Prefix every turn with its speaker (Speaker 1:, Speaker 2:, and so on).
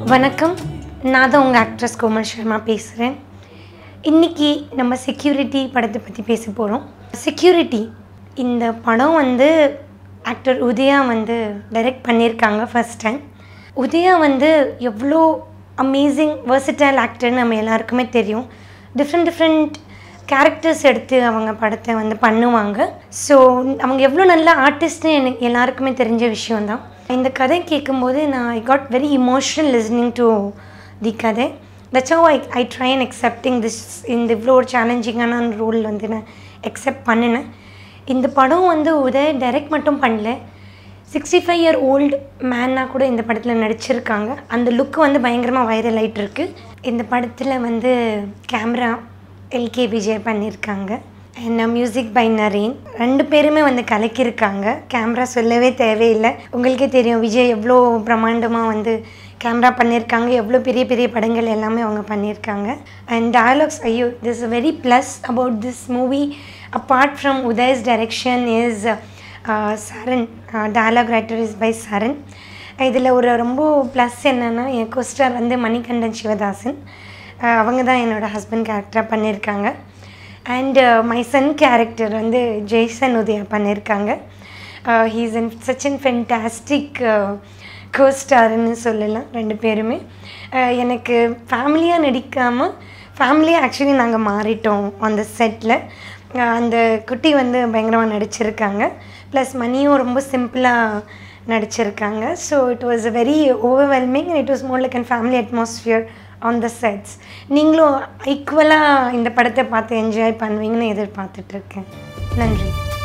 Speaker 1: வணக்கம் நான் தான் உங்கள் ஆக்ட்ரஸ் கோமல் சர்மா பேசுகிறேன் இன்றைக்கி நம்ம செக்யூரிட்டி படத்தை பற்றி பேச போகிறோம் செக்யூரிட்டி இந்த படம் வந்து ஆக்டர் உதயா வந்து டைரக்ட் பண்ணியிருக்காங்க ஃபர்ஸ்ட் டைம் உதயா வந்து எவ்வளோ அமேசிங் versatile ஆக்டர்னு நம்ம எல்லாருக்குமே தெரியும் டிஃப்ரெண்ட் டிஃப்ரெண்ட் கேரக்டர்ஸ் எடுத்து அவங்க படத்தை வந்து பண்ணுவாங்க ஸோ அவங்க எவ்வளோ நல்ல ஆர்டிஸ்ட்னு எனக்கு எல்லாருக்குமே தெரிஞ்ச விஷயம்தான் இந்த கதை கேட்கும்போது நான் I got very emotional listening to the கதை that's how I I try and accepting this இந்த இவ்வளோ ஒரு சேலஞ்சிங்கான ரோல் வந்து நான் அக்செப்ட் பண்ணினேன் இந்த படம் வந்து உதய டைரக்ட் மட்டும் பண்ணல சிக்ஸ்டி ஃபைவ் இயர் ஓல்டு மேனாக கூட இந்த படத்தில் நடிச்சிருக்காங்க அந்த லுக் வந்து பயங்கரமாக வைரல் ஆகிட்டு இருக்கு இந்த படத்தில் வந்து கேமரா எல்கே விஜய் பண்ணியிருக்காங்க அண்ட் மியூசிக் பை நரேன் ரெண்டு பேருமே வந்து கலக்கியிருக்காங்க கேமரா சொல்லவே தேவையில்லை உங்களுக்கே தெரியும் விஜய் எவ்வளோ பிரம்மாண்டமாக வந்து கேமரா பண்ணியிருக்காங்க எவ்வளோ பெரிய பெரிய படங்கள் எல்லாமே அவங்க பண்ணியிருக்காங்க அண்ட் டயலாக்ஸ் ஐயோ this very plus about this movie apart from Uday's direction is Saran dialogue writer is by Saran இதில் ஒரு ரொம்ப ப்ளஸ் என்னென்னா என் கோஸ்டார் வந்து மணிகண்டன் சிவதாசன் அஹ் அவங்க தான் என்னோடய ஹஸ்பண்ட் கேரக்டராக பண்ணியிருக்காங்க அண்ட் மை சன் கேரக்டர் வந்து ஜெய்சன் உதயா பண்ணியிருக்காங்க he's an such an fantastic கோஸ்டார்னு சொல்லலாம் ரெண்டு பேருமே அஹ் எனக்கு ஃபேமிலியாக நடிக்காமல் ஃபேமிலியாக ஆக்சுவலி நாங்கள் மாறிட்டோம் அந்த செட்டில் அந்த குட்டி வந்து பயங்கரமாக நடிச்சிருக்காங்க ப்ளஸ் மணியும் ரொம்ப சிம்பிளாக நடிச்சிருக்காங்க so it was a very overwhelming it was more like and family atmosphere on the sets நீங்களும் ஈக்குவலாக இந்த படத்தை பார்த்து என்ஜாய் பண்ணுவீங்கன்னு எதிர்பார்த்துட்ருக்கேன் நன்றி